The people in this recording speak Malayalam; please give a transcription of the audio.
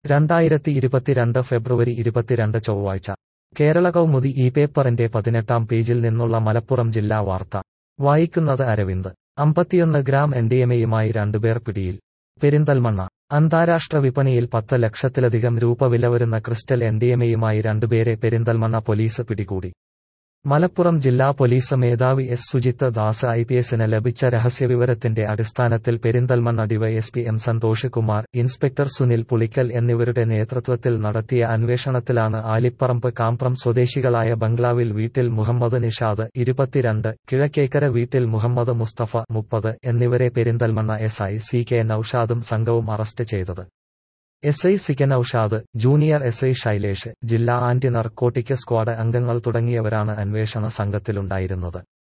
രണ്ടായിരത്തി ഇരുപത്തിരണ്ട് ഫെബ്രുവരി ഇരുപത്തിരണ്ട് ചൊവ്വാഴ്ച കേരള കൗമുദി ഈ പേപ്പറിന്റെ പതിനെട്ടാം പേജിൽ നിന്നുള്ള മലപ്പുറം ജില്ലാ വാർത്ത വായിക്കുന്നത് അരവിന്ദ് അമ്പത്തിയൊന്ന് ഗ്രാം എൻഡിഎമയുമായി രണ്ടുപേർ പിടിയിൽ പെരിന്തൽമണ്ണ അന്താരാഷ്ട്ര വിപണിയിൽ പത്ത് ലക്ഷത്തിലധികം രൂപ വില വരുന്ന ക്രിസ്റ്റൽ എൻഡിഎമയുമായി രണ്ടുപേരെ പെരിന്തൽമണ്ണ പോലീസ് പിടികൂടി മലപ്പുറം ജില്ലാ പോലീസ് മേധാവി S Sujith Das I P എസിന് ലഭിച്ച രഹസ്യവിവരത്തിന്റെ അടിസ്ഥാനത്തിൽ Perinthalmanna DYSP M Santhosh Kumar inspector Sunil Pulikkal എന്നിവരുടെ നേതൃത്വത്തിൽ നടത്തിയ അന്വേഷണത്തിലാണ് ആലിപ്പറമ്പ് കാമ്പ്രം സ്വദേശികളായ ബംഗ്ലാവിൽ വീട്ടിൽ മുഹമ്മദ് നിഷാദ് ഇരുപത്തിരണ്ട് കിഴക്കേക്കര വീട്ടിൽ മുഹമ്മദ് മുസ്തഫ മുപ്പത് എന്നിവരെ Perinthalmanna S I C K നൌഷാദും സംഘവും അറസ്റ്റ് ചെയ്തത് S I C K Noushad junior S I Shailesh ജില്ലാ ആന്റി നർക്കോട്ടിക് സ്ക്വാഡ് അംഗങ്ങൾ തുടങ്ങിയവരാണ് അന്വേഷണ സംഘത്തിലുണ്ടായിരുന്നത്